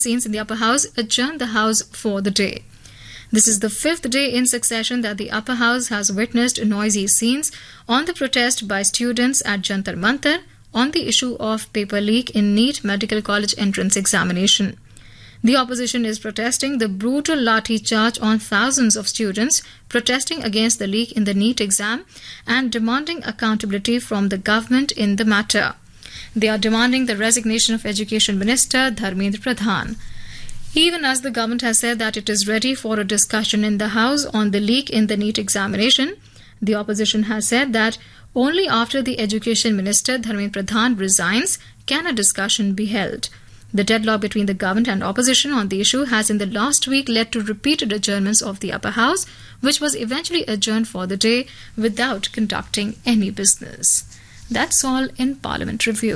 scenes in the upper house adjourned the house for the day. This is the fifth day in succession that the upper house has witnessed noisy scenes on the protest by students at Jantar Mantar on the issue of paper leak in NEET Medical College entrance examination. The opposition is protesting the brutal lathi charge on thousands of students protesting against the leak in the NEET exam and demanding accountability from the government in the matter. They are demanding the resignation of Education Minister Dharmendra Pradhan. Even as the government has said that it is ready for a discussion in the House on the leak in the NEET examination, the opposition has said that only after the Education Minister Dharmendra Pradhan resigns can a discussion be held. The deadlock between the government and opposition on the issue has in the last week led to repeated adjournments of the upper house, which was eventually adjourned for the day without conducting any business. That's all in Parliament Review.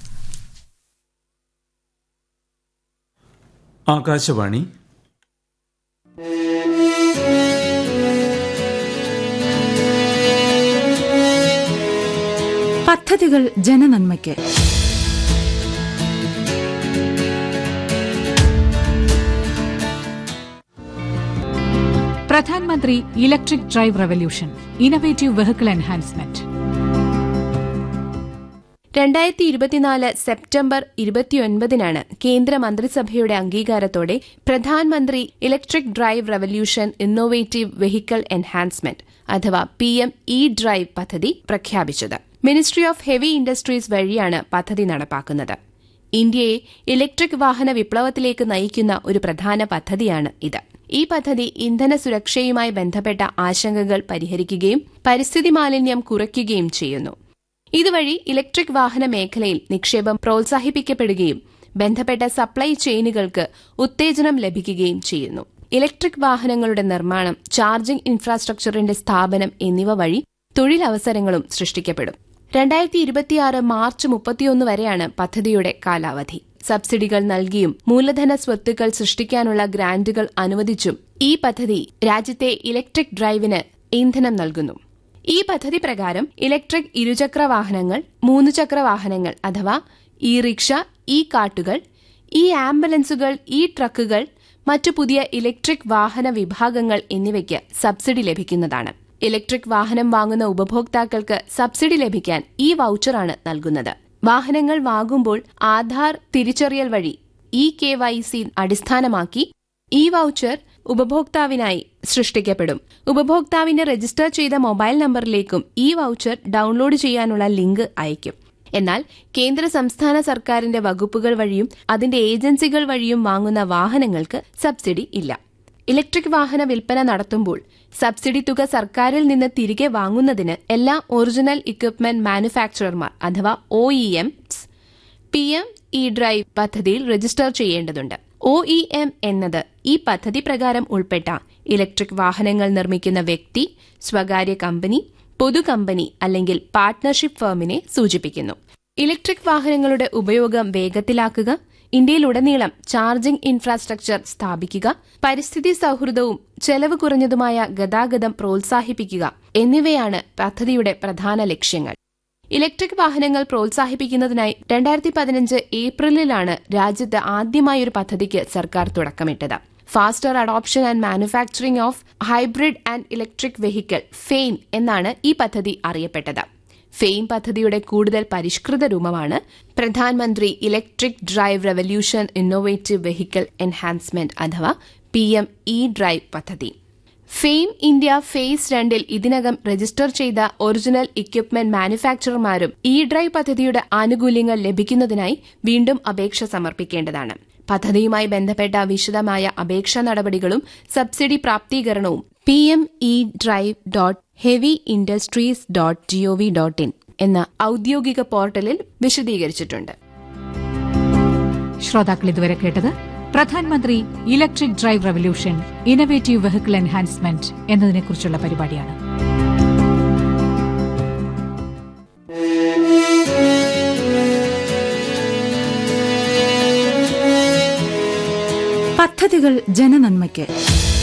ആകാശവാണി പദ്ധതികൾ ജനനന്മയ്ക്ക് Pradhanmantri electric drive revolution innovative vehicle enhancement രണ്ടായിരത്തി ഇരുപത്തിനാല് September ഇരുപത്തിയൊൻപതിനാണ് കേന്ദ്ര മന്ത്രിസഭയുടെ അംഗീകാരത്തോടെ പ്രധാനമന്ത്രി electric drive revolution innovative vehicle enhancement അഥവാ പി എം ഇ ഡ്രൈവ് പദ്ധതി പ്രഖ്യാപിച്ചത് മിനിസ്ട്രി ഓഫ് ഹെവി ഇൻഡസ്ട്രീസ് വഴിയാണ് പദ്ധതി നടപ്പാക്കുന്നത് ഇന്ത്യയെ ഇലക്ട്രിക് വാഹന വിപ്ലവത്തിലേക്ക് നയിക്കുന്ന ഒരു പ്രധാന പദ്ധതിയാണ് ഇത് ഈ പദ്ധതി ഇന്ധന സുരക്ഷയുമായി ബന്ധപ്പെട്ട ആശങ്കകൾ പരിഹരിക്കുകയും പരിസ്ഥിതി മാലിന്യം കുറയ്ക്കുകയും ചെയ്യുന്നു ഇതുവഴി ഇലക്ട്രിക് വാഹന മേഖലയിൽ നിക്ഷേപം പ്രോത്സാഹിപ്പിക്കപ്പെടുകയും ബന്ധപ്പെട്ട സപ്ലൈ ചെയിനുകൾക്ക് ഉത്തേജനം ലഭിക്കുകയും ചെയ്യുന്നു ഇലക്ട്രിക് വാഹനങ്ങളുടെ നിർമ്മാണം ചാർജിംഗ് ഇൻഫ്രാസ്ട്രക്ചറിന്റെ സ്ഥാപനം എന്നിവ വഴി തൊഴിലവസരങ്ങളും സൃഷ്ടിക്കപ്പെടും രണ്ടായിരത്തി ഇരുപത്തിയാറ് മാർച്ച് മുപ്പത്തിയൊന്ന് വരെയാണ് പദ്ധതിയുടെ കാലാവധി സബ്സിഡികൾ നൽകിയും മൂലധന സ്വത്തുക്കൾ സൃഷ്ടിക്കാനുള്ള ഗ്രാന്റുകൾ അനുവദിച്ചും ഈ പദ്ധതി രാജ്യത്തെ ഇലക്ട്രിക് ഡ്രൈവിന് ഇന്ധനം നൽകുന്നു ഈ പദ്ധതി പ്രകാരം ഇലക്ട്രിക് ഇരുചക്ര വാഹനങ്ങൾ മൂന്നുചക്ര വാഹനങ്ങൾ അഥവാ ഇ റിക്ഷ ഇ കാട്ടുകൾ ഇ ആംബുലൻസുകൾ ഇ ട്രക്കുകൾ മറ്റു പുതിയ ഇലക്ട്രിക് വാഹന വിഭാഗങ്ങൾ എന്നിവയ്ക്ക് സബ്സിഡി ലഭിക്കുന്നതാണ് ഇലക്ട്രിക് വാഹനം വാങ്ങുന്ന ഉപഭോക്താക്കൾക്ക് സബ്സിഡി ലഭിക്കാൻ ഈ വൌച്ചറാണ് നൽകുന്നത് വാഹനങ്ങൾ വാങ്ങുമ്പോൾ ആധാർ തിരിച്ചറിയൽ വഴി ഇ കെ വൈ സി അടിസ്ഥാനമാക്കി ഈ വൌച്ചർ ഉപഭോക്താവിനായി സൃഷ്ടിക്കപ്പെടും ഉപഭോക്താവിന്റെ രജിസ്റ്റർ ചെയ്ത മൊബൈൽ നമ്പറിലേക്കും ഈ വൌച്ചർ ഡൌൺലോഡ് ചെയ്യാനുള്ള ലിങ്ക് അയക്കും എന്നാൽ കേന്ദ്ര സംസ്ഥാന സർക്കാരിന്റെ വകുപ്പുകൾ വഴിയും അതിന്റെ ഏജൻസികൾ വഴിയും വാങ്ങുന്ന വാഹനങ്ങൾക്ക് സബ്സിഡി ഇല്ല ഇലക്ട്രിക് വാഹന വിൽപ്പന നടത്തുമ്പോൾ സബ്സിഡി തുക സർക്കാരിൽ നിന്ന് തിരികെ വാങ്ങുന്നതിന് എല്ലാ ഒറിജിനൽ ഇക്വിപ്മെന്റ് മാനുഫാക്ചറർമാർ അഥവാ O E Ms P M E drive പദ്ധതിയിൽ രജിസ്റ്റർ ചെയ്യേണ്ടതുണ്ട് ഒ ഇ എം എന്നത് ഈ പദ്ധതി പ്രകാരം ഉൾപ്പെട്ട ഇലക്ട്രിക് വാഹനങ്ങൾ നിർമ്മിക്കുന്ന വ്യക്തി സ്വകാര്യ കമ്പനി പൊതു കമ്പനി അല്ലെങ്കിൽ പാർട്ട്ണർഷിപ്പ് ഫേമിനെ സൂചിപ്പിക്കുന്നു ഇലക്ട്രിക് വാഹനങ്ങളുടെ ഉപയോഗം വേഗത്തിലാക്കുക ഇന്ത്യയിലുടനീളം ചാർജിംഗ് ഇൻഫ്രാസ്ട്രക്ചർ സ്ഥാപിക്കുക പരിസ്ഥിതി സൌഹൃദവും ചെലവ് കുറഞ്ഞതുമായ ഗതാഗതം പ്രോത്സാഹിപ്പിക്കുക എന്നിവയാണ് പദ്ധതിയുടെ പ്രധാന ലക്ഷ്യങ്ങൾ ഇലക്ട്രിക് വാഹനങ്ങൾ പ്രോത്സാഹിപ്പിക്കുന്നതിനായി രണ്ടായിരത്തി പതിനഞ്ച് ഏപ്രിലിലാണ് രാജ്യത്ത് ആദ്യമായി ഒരു പദ്ധതിക്ക് സർക്കാർ തുടക്കമിട്ടത് faster adoption and manufacturing of hybrid and electric vehicle FAME എന്നാണ് ഈ പദ്ധതി അറിയപ്പെട്ടത് ഫെയിം പദ്ധതിയുടെ കൂടുതൽ പരിഷ്കൃത രൂപമാണ് പ്രധാനമന്ത്രി electric drive revolution innovative vehicle enhancement അഥവാ പി എം ഇ ഡ്രൈവ് പദ്ധതി ഫെയിം ഇന്ത്യ ഫേസ് രണ്ടിൽ ഇതിനകം രജിസ്റ്റർ ചെയ്ത ഒറിജിനൽ ഇക്വിപ്മെന്റ് മാനുഫാക്ചറർമാരും ഇ ഡ്രൈവ് പദ്ധതിയുടെ ആനുകൂല്യങ്ങൾ ലഭിക്കുന്നതിനായി വീണ്ടും അപേക്ഷ സമർപ്പിക്കേണ്ടതാണ് പദ്ധതിയുമായി ബന്ധപ്പെട്ട വിശദമായ അപേക്ഷാ നടപടികളും സബ്സിഡി പ്രാപ്തീകരണവും P M E drive dot heavy industries dot GOV dot in എന്ന ഔദ്യോഗിക പോർട്ടലിൽ വിശദീകരിച്ചിട്ടുണ്ട് ശ്രോതാക്കൾ ഇതുവരെ കേട്ടത് Pradhan Mantri electric drive revolution innovative vehicle enhancement എന്നതിനെക്കുറിച്ചുള്ള പരിപാടിയാണ് പദ്ധതികൾ ജനനന്മയ്ക്ക്